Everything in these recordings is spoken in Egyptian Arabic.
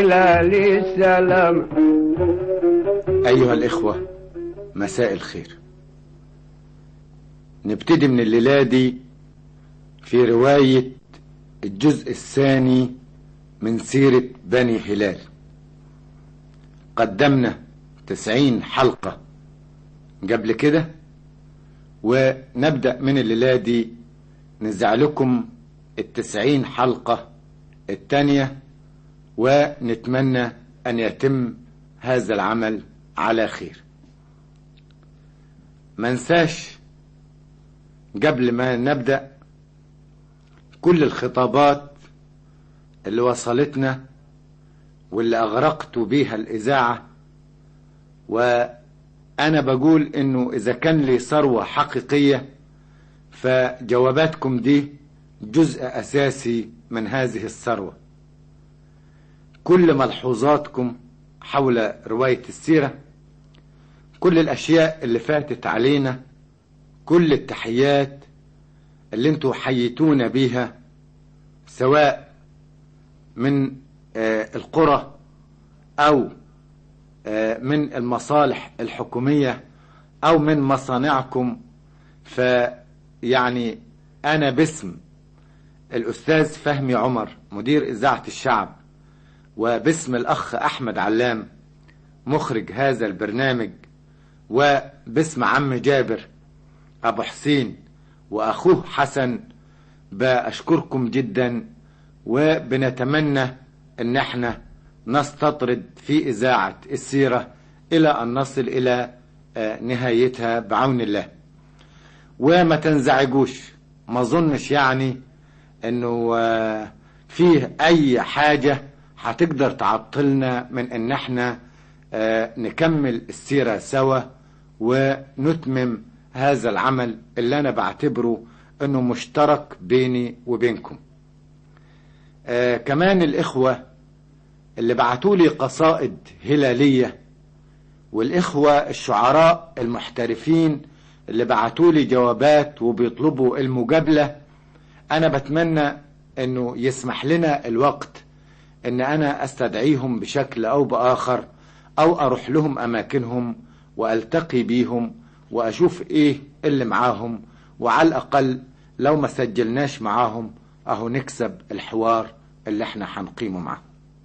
هلال السلام أيها الإخوة مساء الخير نبتدي من الليلة دي في رواية الجزء الثاني من سيرة بني هلال قدمنا تسعين حلقة قبل كده ونبدأ من الليلة دي نزع لكم التسعين حلقة التانية ونتمنى أن يتم هذا العمل على خير منساش قبل ما نبدأ كل الخطابات اللي وصلتنا واللي أغرقت بيها الإذاعة وأنا بقول إنه إذا كان لي ثروة حقيقية فجواباتكم دي جزء أساسي من هذه الثروة كل ملحوظاتكم حول رواية السيرة كل الأشياء اللي فاتت علينا كل التحيات اللي انتوا حيتونا بيها سواء من آه القرى أو آه من المصالح الحكومية أو من مصانعكم فيعني أنا باسم الأستاذ فهمي عمر مدير إذاعة الشعب وباسم الأخ أحمد علام مخرج هذا البرنامج وباسم عم جابر أبو حسين وأخوه حسن بأشكركم جدا وبنتمنى أن احنا نستطرد في إذاعة السيرة إلى أن نصل إلى نهايتها بعون الله وما تنزعجوش ما ظنش يعني أنه فيه أي حاجة هتقدر تعطلنا من أن احنا نكمل السيرة سوا ونتمم هذا العمل اللي أنا بعتبره أنه مشترك بيني وبينكم آه كمان الإخوة اللي بعتولي قصائد هلالية والإخوة الشعراء المحترفين اللي بعتولي جوابات وبيطلبوا المجابلة أنا بتمنى أنه يسمح لنا الوقت أن أنا أستدعيهم بشكل أو بآخر أو أروح لهم أماكنهم وألتقي بيهم وأشوف إيه اللي معاهم وعلى الأقل لو ما سجلناش معاهم أهو نكسب الحوار اللي احنا هنقيمه معاه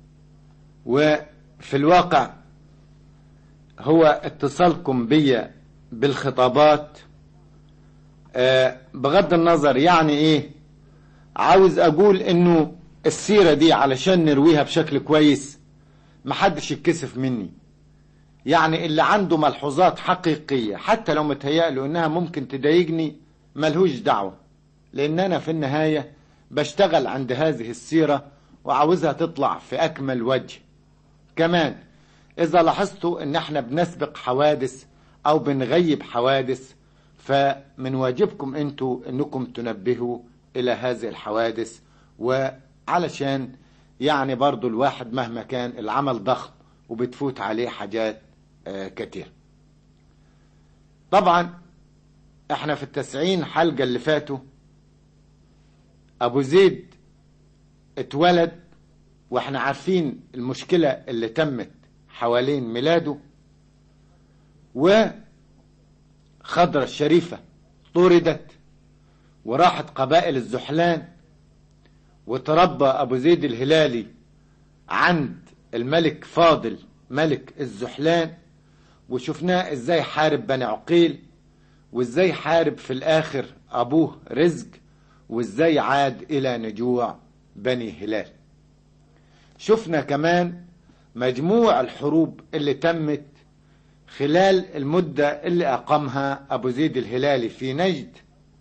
وفي الواقع هو اتصالكم بيا بالخطابات آه بغض النظر يعني ايه عاوز اقول انه السيرة دي علشان نرويها بشكل كويس محدش يتكسف مني يعني اللي عنده ملحوظات حقيقية حتى لو متهيأله انها ممكن تضايقني ملهوش دعوة لان انا في النهاية بشتغل عند هذه السيرة وعاوزها تطلع في اكمل وجه كمان اذا لاحظتوا ان احنا بنسبق حوادث او بنغيب حوادث فمن واجبكم انتوا انكم تنبهوا الى هذه الحوادث وعلشان يعني برضو الواحد مهما كان العمل ضخم وبتفوت عليه حاجات آه كتير طبعا احنا في التسعين حلقة اللي فاتوا ابو زيد اتولد واحنا عارفين المشكلة اللي تمت حوالين ميلاده وخضرة الشريفة طردت وراحت قبائل الزحلان وتربى ابو زيد الهلالي عند الملك فاضل ملك الزحلان وشفناه ازاي حارب بني عقيل وازاي حارب في الاخر ابوه رزق وازاي عاد الى نجوع بني هلال شفنا كمان مجموع الحروب اللي تمت خلال المدة اللي أقامها أبو زيد الهلالي في نجد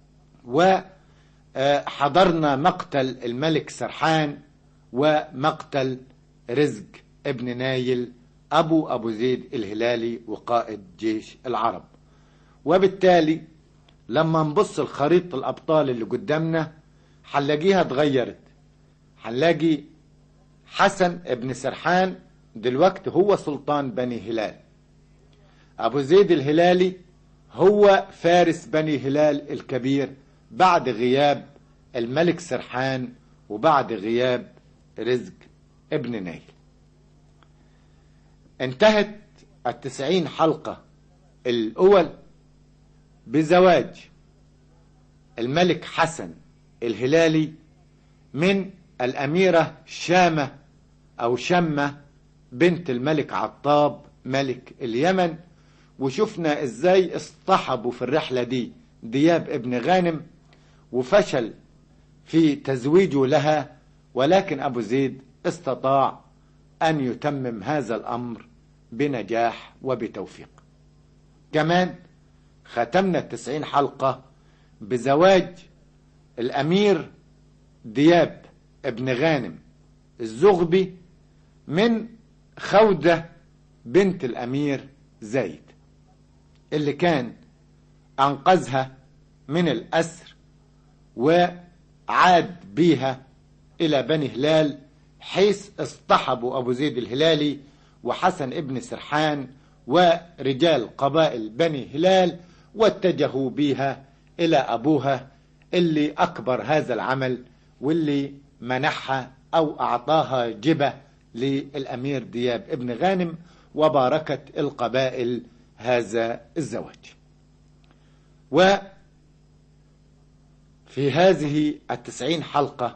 وحضرنا مقتل الملك سرحان ومقتل رزق ابن نايل أبو أبو زيد الهلالي وقائد جيش العرب وبالتالي لما نبص الخريطة الأبطال اللي قدامنا هنلاقيها اتغيرت هنلاقي حسن ابن سرحان دلوقتي هو سلطان بني هلال أبو زيد الهلالي هو فارس بني هلال الكبير بعد غياب الملك سرحان وبعد غياب رزق ابن نايل انتهت التسعين حلقة الأول بزواج الملك حسن الهلالي من الأميرة شامة أو شمة بنت الملك عطاب ملك اليمن وشفنا ازاي اصطحبوا في الرحلة دي دياب ابن غانم وفشل في تزويجه لها ولكن أبو زيد استطاع أن يتمم هذا الأمر بنجاح وبتوفيق كمان ختمنا التسعين حلقة بزواج الأمير دياب ابن غانم الزغبي من خودة بنت الأمير زايد اللي كان أنقذها من الأسر وعاد بيها إلى بني هلال حيث اصطحبوا أبو زيد الهلالي وحسن ابن سرحان ورجال قبائل بني هلال واتجهوا بيها إلى أبوها اللي أكبر هذا العمل واللي منحها أو أعطاها جبة للأمير دياب ابن غانم وباركت القبائل هذا الزواج وفي هذه التسعين حلقة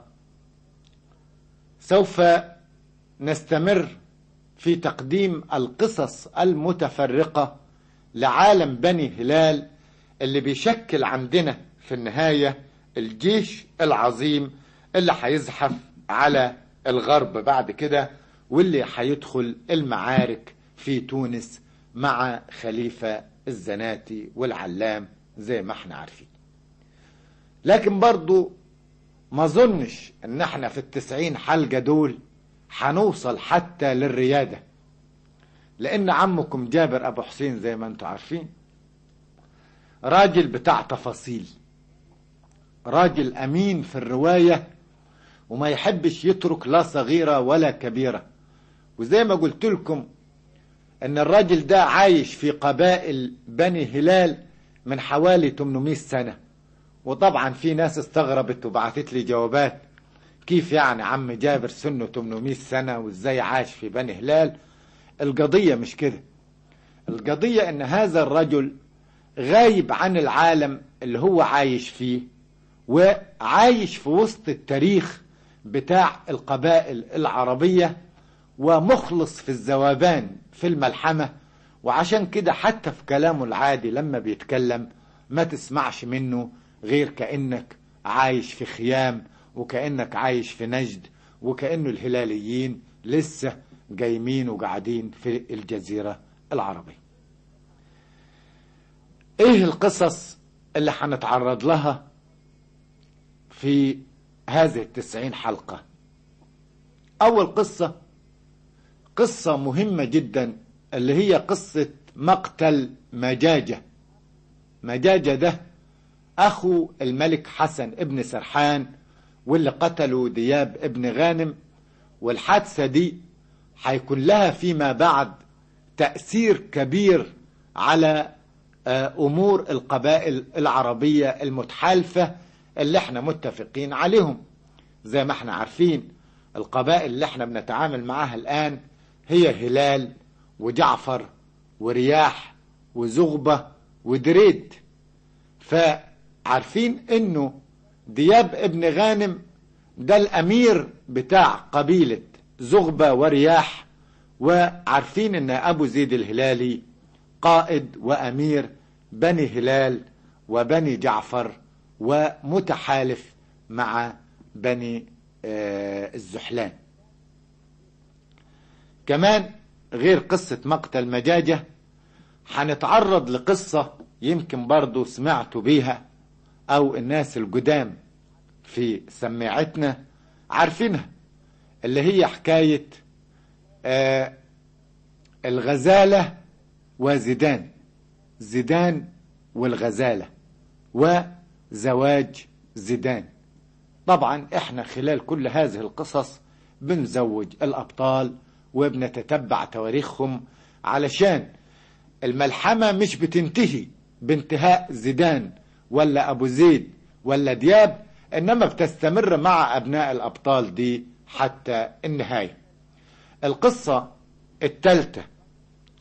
سوف نستمر في تقديم القصص المتفرقة لعالم بني هلال اللي بيشكل عندنا في النهاية الجيش العظيم اللي هيزحف على الغرب بعد كده واللي هيدخل المعارك في تونس مع خليفة الزناتي والعلام زي ما احنا عارفين لكن برضو ما ظنش ان احنا في التسعين حلقة دول هنوصل حتى للريادة لان عمكم جابر ابو حسين زي ما انتم عارفين راجل بتاع تفاصيل راجل امين في الرواية وما يحبش يترك لا صغيرة ولا كبيرة وزي ما قلت لكم ان الراجل ده عايش في قبائل بني هلال من حوالي 800 سنة وطبعا في ناس استغربت وبعثت لي جوابات كيف يعني عم جابر سنه 800 سنة وازاي عاش في بني هلال القضية مش كده القضية ان هذا الرجل غايب عن العالم اللي هو عايش فيه وعايش في وسط التاريخ بتاع القبائل العربية ومخلص في الذوبان في الملحمة وعشان كده حتى في كلامه العادي لما بيتكلم ما تسمعش منه غير كأنك عايش في خيام وكأنك عايش في نجد وكأنه الهلاليين لسه جايمين وقاعدين في الجزيرة العربية ايه القصص اللي هنتعرض لها في هذه التسعين حلقة اول قصة قصة مهمة جدا اللي هي قصة مقتل مجاجة مجاجة ده أخو الملك حسن ابن سرحان واللي قتلوا دياب ابن غانم والحادثة دي هيكون لها فيما بعد تأثير كبير على أمور القبائل العربية المتحالفة اللي احنا متفقين عليهم زي ما احنا عارفين القبائل اللي احنا بنتعامل معاها الآن هي هلال وجعفر ورياح وزغبة ودريد فعارفين انه دياب ابن غانم ده الامير بتاع قبيلة زغبة ورياح وعارفين ان ابو زيد الهلالي قائد وامير بني هلال وبني جعفر ومتحالف مع بني الزحلان كمان غير قصة مقتل مجاجة هنتعرض لقصة يمكن برضو سمعتوا بيها او الناس القدام في سماعتنا عارفينها اللي هي حكاية آه الغزالة وزيدان زيدان والغزالة وزواج زيدان طبعا احنا خلال كل هذه القصص بنزوج الابطال وبنتتبع تواريخهم علشان الملحمة مش بتنتهي بانتهاء زيدان ولا ابو زيد ولا دياب انما بتستمر مع ابناء الابطال دي حتى النهاية القصة التالتة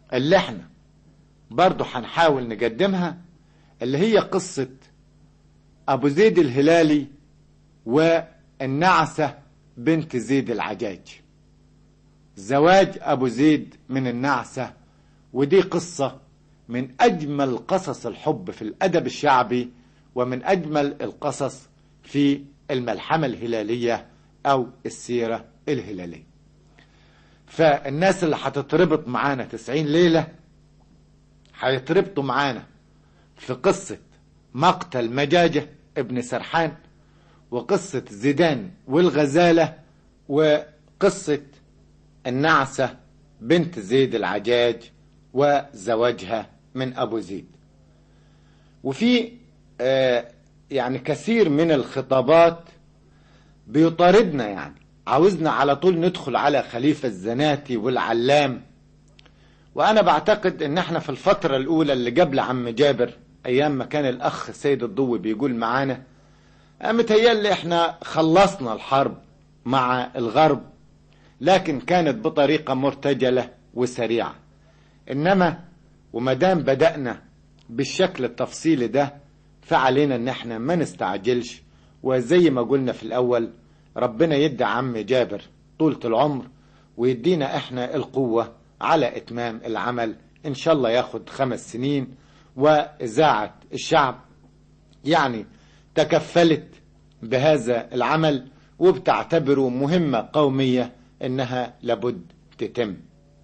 اللي احنا برضو هنحاول نقدمها اللي هي قصة أبو زيد الهلالي والنعسة بنت زيد العجاج زواج أبو زيد من النعسة ودي قصة من أجمل قصص الحب في الأدب الشعبي ومن أجمل القصص في الملحمة الهلالية أو السيرة الهلالية فالناس اللي هتتربط معانا 90 ليلة هيتربطوا معانا في قصة مقتل مجاجة ابن سرحان وقصة زيدان والغزالة وقصة النعسة بنت زيد العجاج وزواجها من أبو زيد وفي آه يعني كثير من الخطابات بيطاردنا يعني عاوزنا على طول ندخل على خليفة الزناتي والعلام وأنا بعتقد إن احنا في الفترة الأولى اللي قبل عم جابر أيام ما كان الأخ سيد الضوي بيقول معانا متهيألي احنا خلصنا الحرب مع الغرب لكن كانت بطريقة مرتجلة وسريعة إنما ومدام بدأنا بالشكل التفصيلي ده فعلينا إن احنا ما نستعجلش وزي ما قلنا في الأول ربنا يدي عم جابر طولة العمر ويدينا احنا القوة على إتمام العمل إن شاء الله ياخد خمس سنين وإذاعة الشعب يعني تكفلت بهذا العمل وبتعتبره مهمة قومية إنها لابد تتم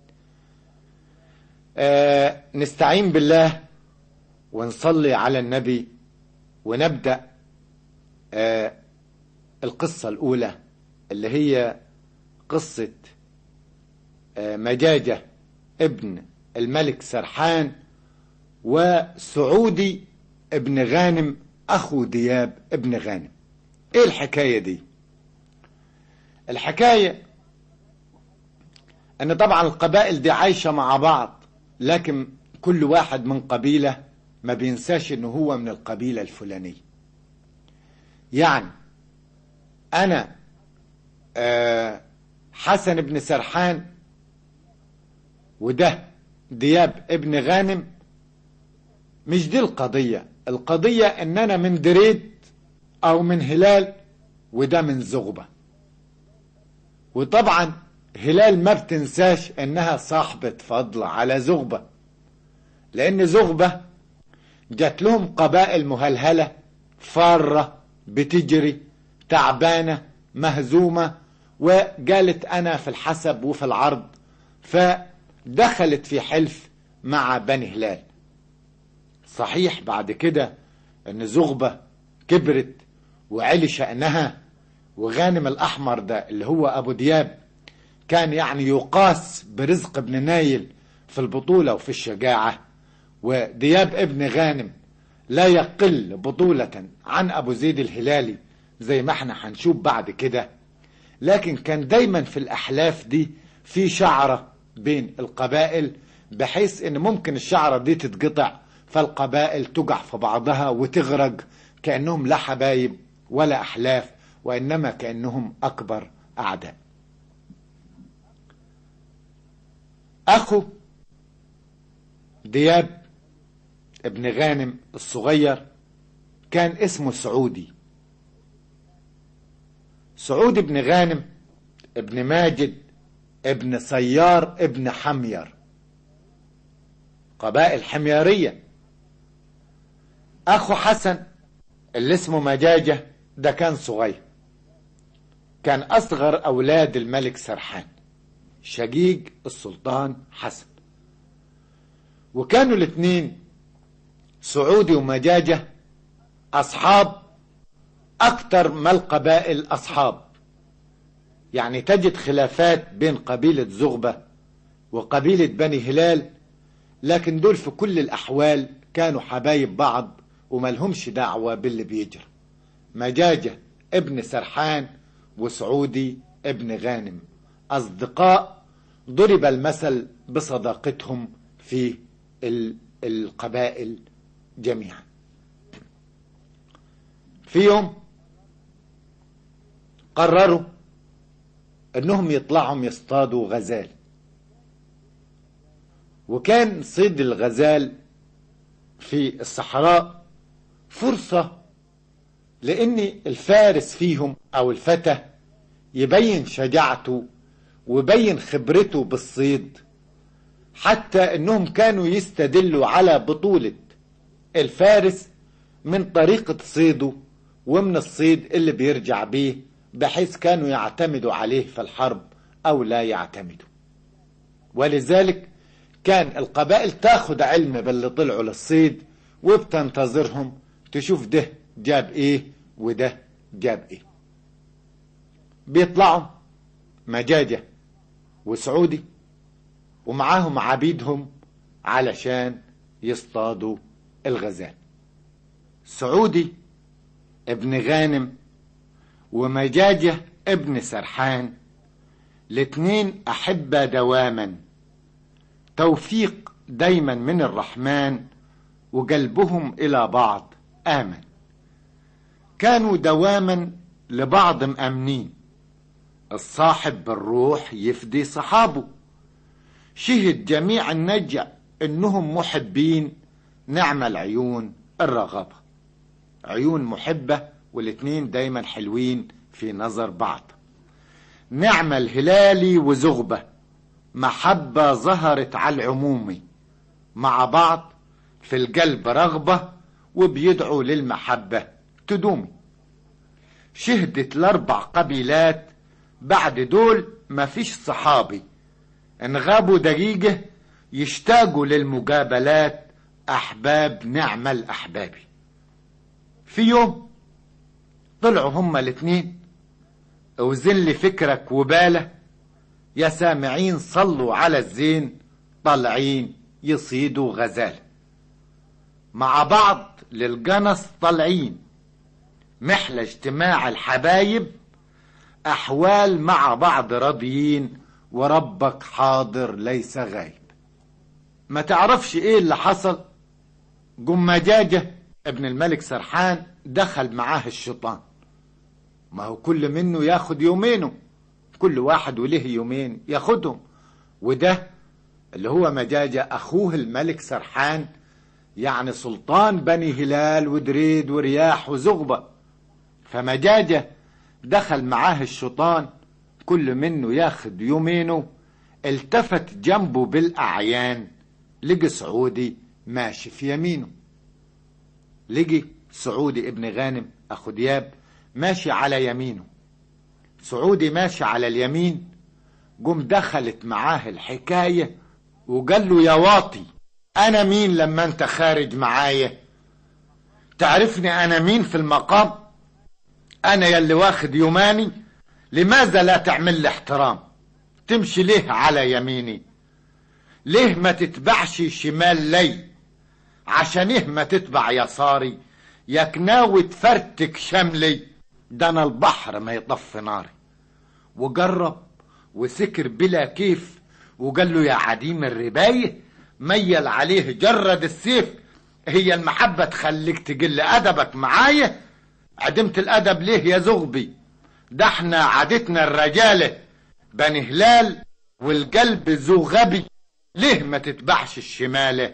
آه نستعين بالله ونصلي على النبي ونبدأ آه القصة الأولى اللي هي قصة آه مجاجة ابن الملك سرحان وسعودي ابن غانم أخو دياب ابن غانم إيه الحكاية دي الحكاية أن طبعا القبائل دي عايشة مع بعض لكن كل واحد من قبيلة ما بينساش أنه هو من القبيلة الفلانية يعني أنا آه حسن بن سرحان وده دياب ابن غانم مش دي القضية القضية ان انا من دريد او من هلال وده من زغبة وطبعا هلال ما بتنساش انها صاحبة فضل على زغبة لان زغبة جات لهم قبائل مهلهلة فارة بتجري تعبانة مهزومة وقالت انا في الحسب وفي العرض فدخلت في حلف مع بني هلال صحيح بعد كده ان زغبة كبرت وعلي شأنها وغانم الأحمر ده اللي هو أبو دياب كان يعني يقاس برزق ابن نايل في البطولة وفي الشجاعة ودياب ابن غانم لا يقل بطولة عن أبو زيد الهلالي زي ما احنا هنشوف بعد كده لكن كان دايما في الأحلاف دي في شعرة بين القبائل بحيث ان ممكن الشعرة دي تتقطع فالقبائل تقع في بعضها وتغرق كأنهم لا حبايب ولا أحلاف وإنما كأنهم أكبر أعداء أخو دياب ابن غانم الصغير كان اسمه سعودي سعودي ابن غانم ابن ماجد ابن سيار ابن حمير قبائل حميريه اخو حسن اللي اسمه مجاجة ده كان صغير كان اصغر اولاد الملك سرحان شقيق السلطان حسن وكانوا الاثنين سعودي ومجاجة اصحاب اكتر ما القبائل اصحاب يعني تجد خلافات بين قبيلة زغبة وقبيلة بني هلال لكن دول في كل الاحوال كانوا حبايب بعض وملهمش دعوة باللي بيجرى مجاجة ابن سرحان وسعودي ابن غانم أصدقاء ضرب المثل بصداقتهم في القبائل جميعا في يوم قرروا انهم يطلعوا يصطادوا غزال وكان صيد الغزال في الصحراء فرصة لأن الفارس فيهم أو الفتى يبين شجاعته ويبين خبرته بالصيد حتى أنهم كانوا يستدلوا على بطولة الفارس من طريقة صيده ومن الصيد اللي بيرجع بيه بحيث كانوا يعتمدوا عليه في الحرب أو لا يعتمدوا ولذلك كان القبائل تاخد علم باللي طلعوا للصيد وبتنتظرهم تشوف ده جاب ايه وده جاب ايه بيطلعوا مجاجة وسعودي ومعاهم عبيدهم علشان يصطادوا الغزال سعودي ابن غانم ومجاجة ابن سرحان الاتنين أحبة دواما توفيق دايما من الرحمن وقلبهم إلى بعض آمن كانوا دواما لبعض مأمنين الصاحب بالروح يفدي صحابه شهد جميع النجع انهم محبين نعم العيون الرغبة عيون محبة والاتنين دايما حلوين في نظر بعض نعم الهلالي وزغبة محبة ظهرت على العموم مع بعض في القلب رغبة وبيدعوا للمحبة تدوم شهدت الأربع قبيلات بعد دول مفيش صحابي ان غابوا دقيقة يشتاقوا للمقابلات أحباب نعم الأحباب في يوم طلعوا هما الاتنين اوزن لي فكرك وباله يا سامعين صلوا على الزين طالعين يصيدوا غزال مع بعض للجنس طالعين محلى اجتماع الحبايب أحوال مع بعض راضيين وربك حاضر ليس غايب ما تعرفش ايه اللي حصل جم مجاجة ابن الملك سرحان دخل معاه الشيطان ما هو كل منه ياخد يومينه كل واحد وله يومين ياخدهم وده اللي هو مجاجة أخوه الملك سرحان يعني سلطان بني هلال ودريد ورياح وزغبة فمجاجة دخل معاه الشيطان كل منه ياخد يومينه التفت جنبه بالأعيان لقي سعودي ماشي في يمينه لقي سعودي ابن غانم أخو دياب ماشي على يمينه سعودي ماشي على اليمين قم دخلت معاه الحكاية وقال له يا واطي أنا مين لما أنت خارج معايا تعرفني أنا مين في المقام أنا يلي واخد يوماني لماذا لا تعمل لي احترام تمشي ليه على يميني ليه ما تتبعش شمال لي عشان ايه ما تتبع يساري ياك ناوي تفرتك شملي ده انا البحر ما يطف ناري وجرب وسكر بلا كيف وقال له يا عديم الرباية ميل عليه جرد السيف هي المحبة تخليك تقل أدبك معايا عدمت الأدب ليه يا زغبي ده احنا عادتنا الرجالة بني هلال والقلب ذو غبي ليه ما تتبعش الشمالة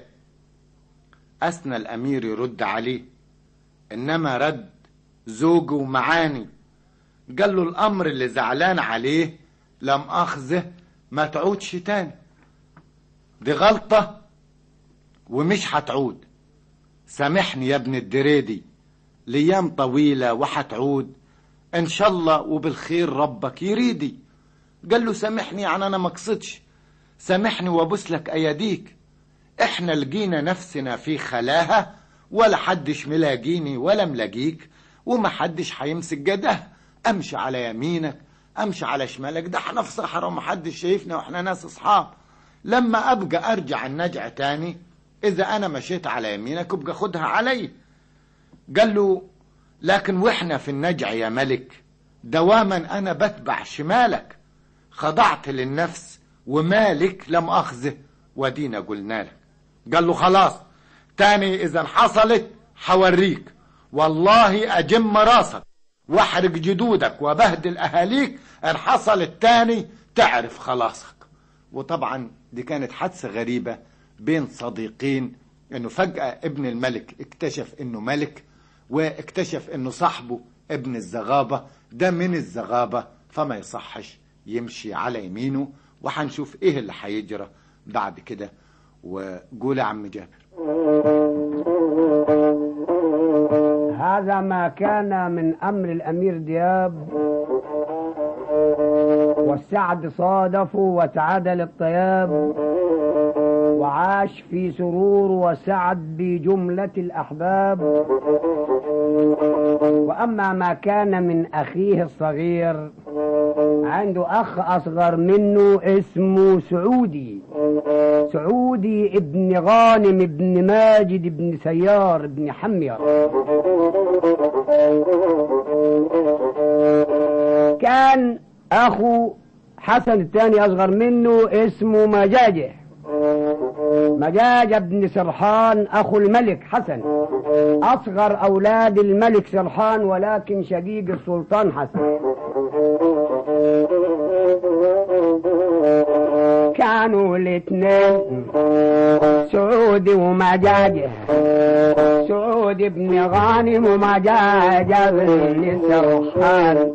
أثنى الأمير يرد عليه إنما رد زوجه ومعاني قال له الأمر اللي زعلان عليه لم أخذه ما تعودش تاني دي غلطة ومش هتعود سامحني يا ابن الدريدي ليام طويلة وحتعود ان شاء الله وبالخير ربك يريدي قال له سامحني يعني انا مقصدش سامحني وابوس لك اياديك احنا لقينا نفسنا في خلاها ولا حدش ملاقيني ولا ملاقيك وما حدش هيمسك جده امشي على يمينك امشي على شمالك ده احنا في صحراء ومحدش شايفنا واحنا ناس اصحاب لما ابقى ارجع النجع تاني اذا انا مشيت على يمينك ابقى خدها علي قال له لكن واحنا في النجع يا ملك دواما انا بتبع شمالك خضعت للنفس ومالك لم اخذه ودينا قلنا لك قال له خلاص تاني اذا حصلت حوريك والله اجم راسك واحرق جدودك وبهدل اهاليك ان حصلت تاني تعرف خلاصك وطبعا دي كانت حادثة غريبة بين صديقين انه فجأة ابن الملك اكتشف انه ملك واكتشف انه صاحبه ابن الزغابة ده من الزغابة فما يصحش يمشي على يمينه وهنشوف ايه اللي هيجرى بعد كده وقول يا عم جابر هذا ما كان من أمر الأمير دياب والسعد صادفوا وتعادل الطياب وعاش في سرور وسعد بجملة الأحباب وأما ما كان من أخيه الصغير عنده أخ أصغر منه اسمه سعودي سعودي ابن غانم ابن ماجد ابن سيار ابن حمير كان أخو حسن الثاني أصغر منه اسمه مجاجه مجاجة بن سرحان أخو الملك حسن أصغر أولاد الملك سرحان ولكن شقيق السلطان حسن كانوا الاثنين سعودي ومجاجه سعود بن غانم ومجاجه بن سرحان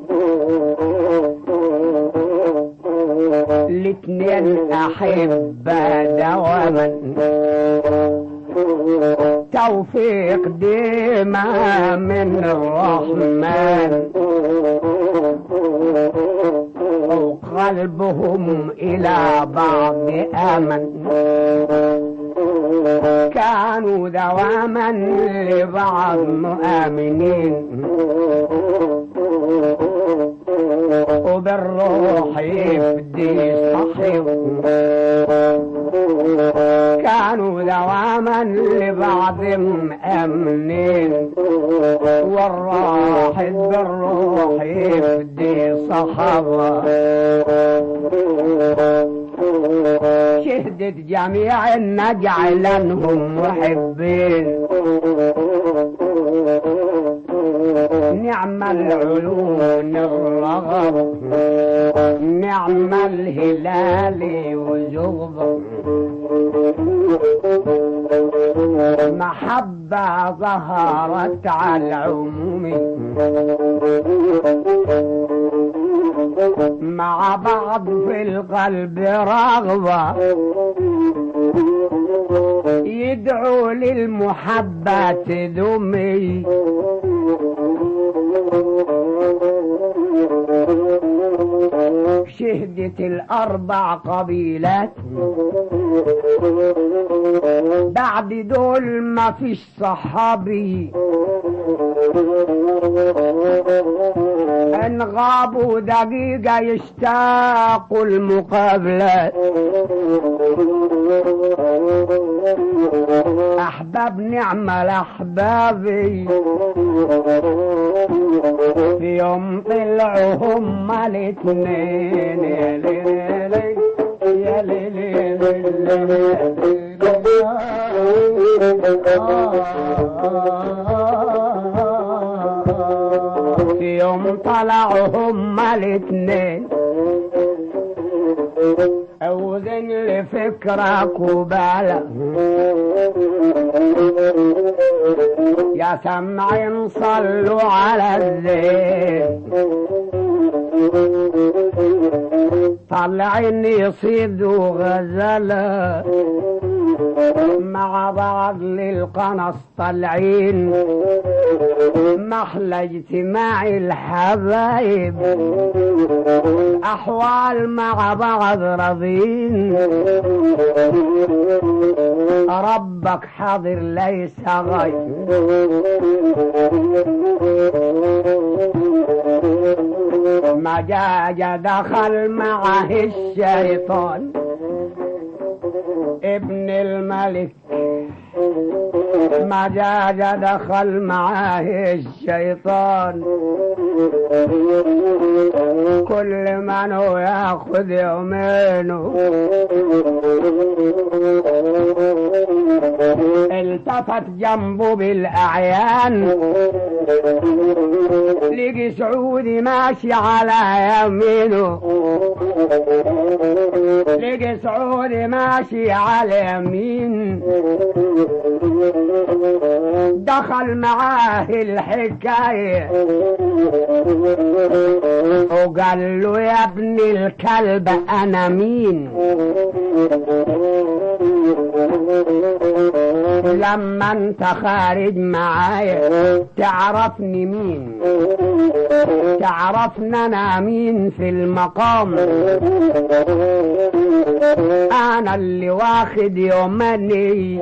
الاثنين احبة دواما توفيق ديما من الرحمن وقلبهم الى بعض امن كانوا دواما لبعض مؤمنين وبالروح يفدي صحيح كانوا دواما لبعض مأمنين والراحد بالروح يفدي صحابة شهدت جميع نجعلنهم محبين نعم العيون الرغب نعم الهلال وزغب محبة ظهرت على العموم مع بعض في القلب رغبة يدعو للمحبة ذمي شهدت الأربع قبيلات بعد دول ما فيش صحابي ان غابوا دقيقة يشتاقوا المقابلات احباب نعمة الاحبابي في يوم طلعوا هما الاتنين يا ليلي يا ليلي في يوم طلعوا هما الاتنين اوزن لفكرك وبالك يا سمعين صلوا على الزين طلعين يصيدوا غزلة مع بعض للقنص طالعين محلى اجتماع الحبايب احوال مع بعض راضين ربك حاضر ليس غير مجاج دخل معه الشيطان ابن الملك مجاج دخل معاه الشيطان كل من هو ياخذ يومينه التفت جنبه بالاعيان لقي سعودي ماشي على يمينه لقي سعودي ماشي على يمين دخل معاه الحكاية وقال له يا ابن الكلب انا مين لما انت خارج معايا تعرفني مين تعرفنا انا مين في المقام انا اللي واخد يومني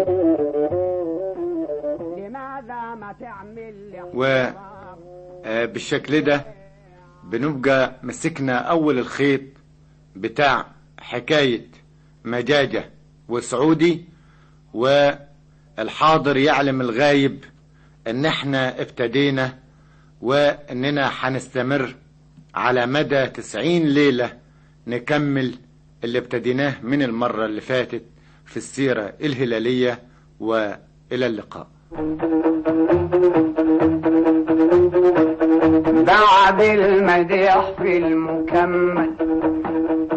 لماذا ما تعمل لي و آه، بالشكل ده بنبقى مسكنا اول الخيط بتاع حكاية مجاجة وسعودي والحاضر يعلم الغايب ان احنا ابتدينا واننا هنستمر على مدى تسعين ليلة نكمل اللي ابتديناه من المرة اللي فاتت في السيرة الهلالية والى اللقاء بعد المديح في المكمل